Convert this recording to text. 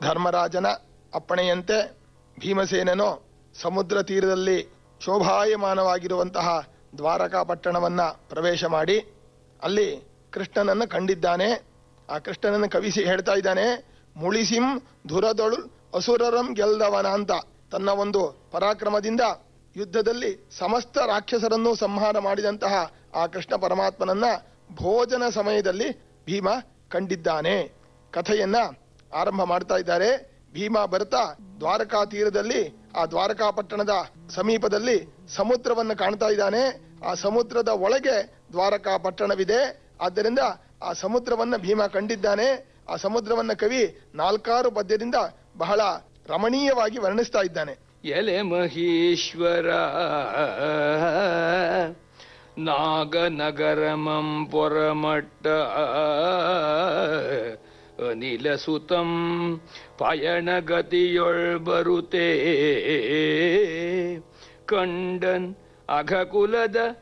ಧರ್ಮರಾಜನ ಅಪ್ಪಣೆಯಂತೆ ಭೀಮಸೇನನು ಸಮುದ್ರ ತೀರದಲ್ಲಿ ಶೋಭಾಯಮಾನವಾಗಿರುವಂತಹ ದ್ವಾರಕಾ ಪಟ್ಟಣವನ್ನ ಪ್ರವೇಶ ಮಾಡಿ ಅಲ್ಲಿ ಕೃಷ್ಣನನ್ನು ಕಂಡಿದ್ದಾನೆ ಆ ಕೃಷ್ಣನನ್ನು ಕವಿಸಿ ಹೇಳ್ತಾ ಇದ್ದಾನೆ ಮುಳಿಸಿಂ ಧುರದೊಳು ಅಸುರರಂ ಗೆಲ್ದವನ ಅಂತ ತನ್ನ ಒಂದು ಪರಾಕ್ರಮದಿಂದ ಯುದ್ಧದಲ್ಲಿ ಸಮಸ್ತ ರಾಕ್ಷಸರನ್ನು ಸಂಹಾರ ಮಾಡಿದಂತಹ ಆ ಕೃಷ್ಣ ಪರಮಾತ್ಮನನ್ನ ಭೋಜನ ಸಮಯದಲ್ಲಿ ಭೀಮ ಕಂಡಿದ್ದಾನೆ ಕಥೆಯನ್ನ ಆರಂಭ ಮಾಡ್ತಾ ಇದ್ದಾರೆ ಭೀಮ ಬರ್ತಾ ದ್ವಾರಕಾ ತೀರದಲ್ಲಿ ಆ ದ್ವಾರಕಾ ಪಟ್ಟಣದ ಸಮೀಪದಲ್ಲಿ ಸಮುದ್ರವನ್ನು ಕಾಣ್ತಾ ಇದ್ದಾನೆ ಆ ಸಮುದ್ರದ ಒಳಗೆ ದ್ವಾರಕಾ ಪಟ್ಟಣವಿದೆ ಆದ್ದರಿಂದ ಆ ಸಮುದ್ರವನ್ನ ಭೀಮ ಕಂಡಿದ್ದಾನೆ ಆ ಸಮುದ್ರವನ್ನ ಕವಿ ನಾಲ್ಕಾರು ಪದ್ಯದಿಂದ ಬಹಳ ರಮಣೀಯವಾಗಿ ವರ್ಣಿಸ್ತಾ ಇದ್ದಾನೆ ಎಲೆ ಮಹೀಶ್ವರ ನಾಗನಗರಮಂ ಪೊರಮಟ್ಟ ಅನಿಲ ಸುತಂ ಪಯಣಗತಿಯೊಳ್ ಬರುತ್ತೇ ಕಂಡನ್ ಅಘಕುಲದ